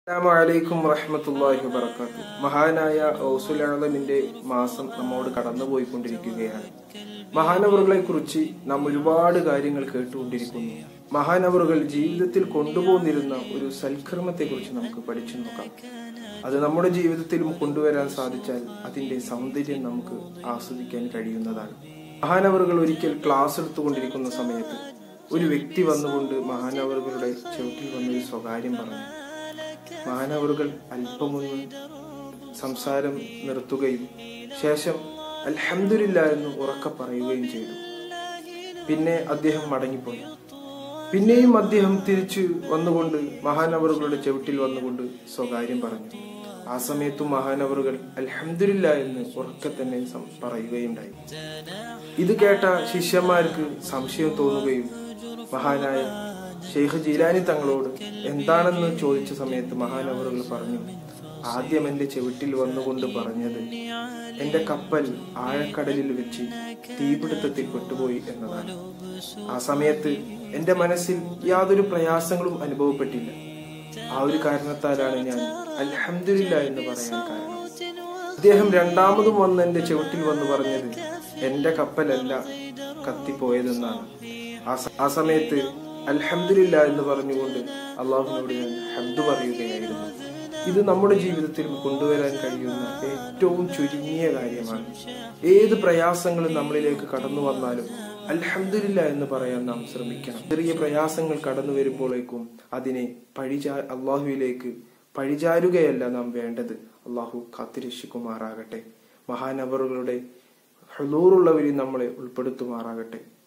അസ്സലാമലൈക്കും വറഹമത്തല്ലാഹി വബർക്കാത്തു മഹാനായ ഔസുലാളമിന്റെ മാസം നമ്മോട് കടന്നുപോയിക്കൊണ്ടിരിക്കുകയാണ് മഹാനവറുകളെ കുറിച്ച് നാം ഒരുപാട് കാര്യങ്ങൾ കേട്ടുകൊണ്ടിരിക്കുന്നു മഹാനവറുകൾ ജീവിതത്തിൽ കൊണ്ടുപോകുന്നിരുന്ന ഒരു സൽക്കർമ്മത്തെ കുറിച്ച് നമുക്ക് പഠിച്ചു നോക്കാം അത് നമ്മുടെ ജീവിതത്തിലും കൊണ്ടുവരാൻ സാധിച്ചാൽ അതിന്റെ സൗന്ദര്യം നമുക്ക് ആസ്വദിക്കാൻ കഴിയുന്നതാണ് മഹാനവറുകൾ ഒരിക്കൽ ക്ലാസ് എടുത്തുകൊണ്ടിരിക്കുന്ന സമയത്ത് ഒരു വ്യക്തി വന്നുകൊണ്ട് മഹാനവറുകളുടെ ചുവട്ടിൽ വന്നൊരു സ്വകാര്യം പറഞ്ഞു മഹാനവറുകൾ അല്പമൊന്ന് സംസാരം നിർത്തുകയും ശേഷം അൽഹംദുലില്ല എന്ന് ഉറക്കെ പറയുകയും ചെയ്തു പിന്നെ അദ്ദേഹം മടങ്ങിപ്പോയി പിന്നെയും അദ്ദേഹം തിരിച്ചു വന്നുകൊണ്ട് മഹാനവറുകളുടെ ചവിട്ടിൽ വന്നുകൊണ്ട് സ്വകാര്യം പറഞ്ഞു ആ സമയത്തും മഹാനവറുകൾ അൽഹംദുലില്ല എന്ന് ഉറക്കെ തന്നെ സം- പറയുകയുണ്ടായി ഇത് കേട്ട ശിഷ്യന്മാർക്ക് സംശയം തോന്നുകയും മഹാനായ ഷെയ്ഖ് ജീലാനി തങ്ങളോട് എന്താണെന്ന് ചോദിച്ച സമയത്ത് മഹാനവറുകൾ പറഞ്ഞു ആദ്യം എന്റെ ചെവിട്ടിൽ വന്നുകൊണ്ട് പറഞ്ഞത് എന്റെ കപ്പൽ ആഴക്കടലിൽ വെച്ച് തീപിടുത്തത്തിൽ പെട്ടുപോയി എന്നതാണ് ആ സമയത്ത് എന്റെ മനസ്സിൽ യാതൊരു പ്രയാസങ്ങളും അനുഭവപ്പെട്ടില്ല ആ ഒരു കാരണത്താലാണ് ഞാൻ അൽഹംദുലില്ല എന്ന് പറയാൻ കാരണം അദ്ദേഹം രണ്ടാമതും വന്ന് എന്റെ ചുവട്ടിൽ വന്ന് പറഞ്ഞത് എന്റെ കപ്പലല്ല കത്തിപ്പോയതെന്നാണ് ആ സ- ആ സമയത്ത് അൽഹംദുലില്ല എന്ന് പറഞ്ഞുകൊണ്ട് അള്ളാഹുവിനോട് ഞാൻ ഹംദു പറയുകയായിരുന്നു ഇത് നമ്മുടെ ജീവിതത്തിൽ കൊണ്ടുവരാൻ കഴിയുന്ന ഏറ്റവും ചുരുങ്ങിയ കാര്യമാണ് ഏത് പ്രയാസങ്ങളും നമ്മളിലേക്ക് കടന്നു വന്നാലും അൽഹംദുലില്ല എന്ന് പറയാൻ നാം ശ്രമിക്കണം ചെറിയ പ്രയാസങ്ങൾ കടന്നു വരുമ്പോഴേക്കും അതിനെ പഴിചാ അള്ളാഹുവിലേക്ക് പഴിചാരുകയല്ല നാം വേണ്ടത് അള്ളാഹു കാത്തിരക്ഷിക്കുമാറാകട്ടെ മഹാനവറുകളുടെ ഹലൂറുള്ളവരിൽ നമ്മളെ ഉൾപ്പെടുത്തുമാറാകട്ടെ